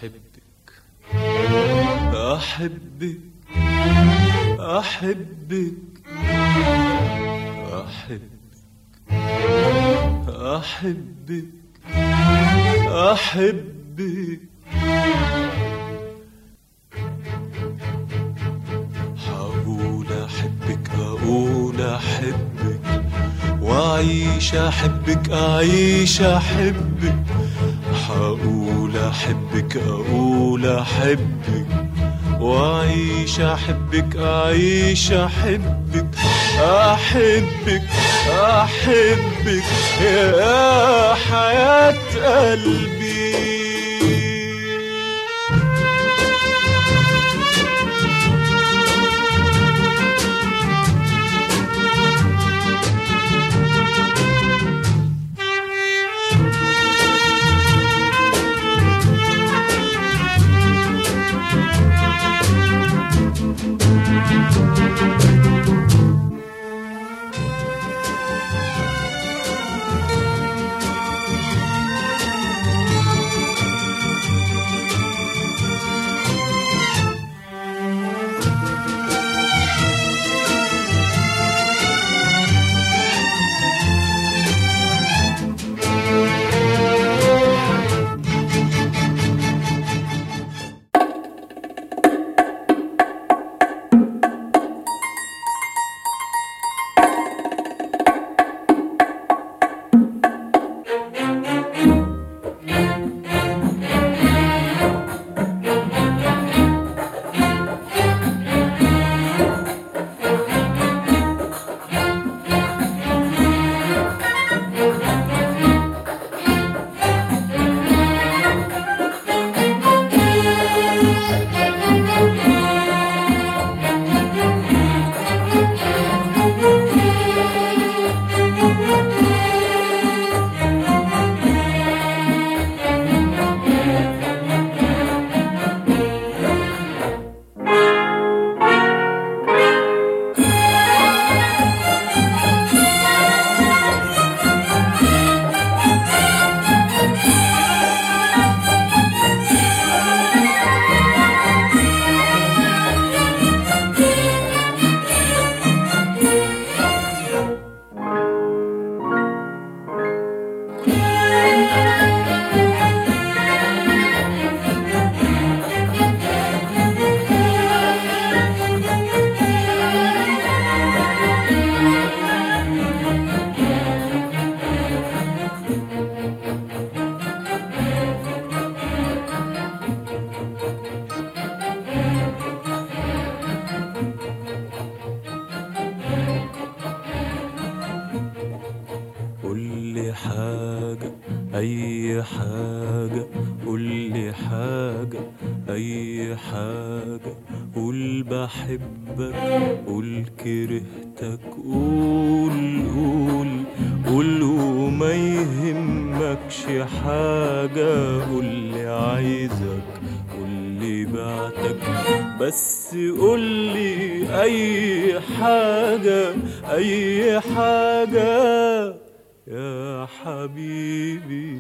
أحبك أحبك أحبك أحبك أحبك أحبك هقول أحبك أقول أحبك وأعيش أحبك أعيش أحبك هقول أحبك أقول أحبك وأعيش أحبك أعيش أحبك أحبك أحبك يا حياة قلبي قولي حاجة أي حاجة قولي حاجة أي حاجة قول بحبك قول كرهتك قول قول قول وما يهمكش حاجة قولي عايزك قولي بعتك بس قولي أي حاجة أي حاجة يا حبيبي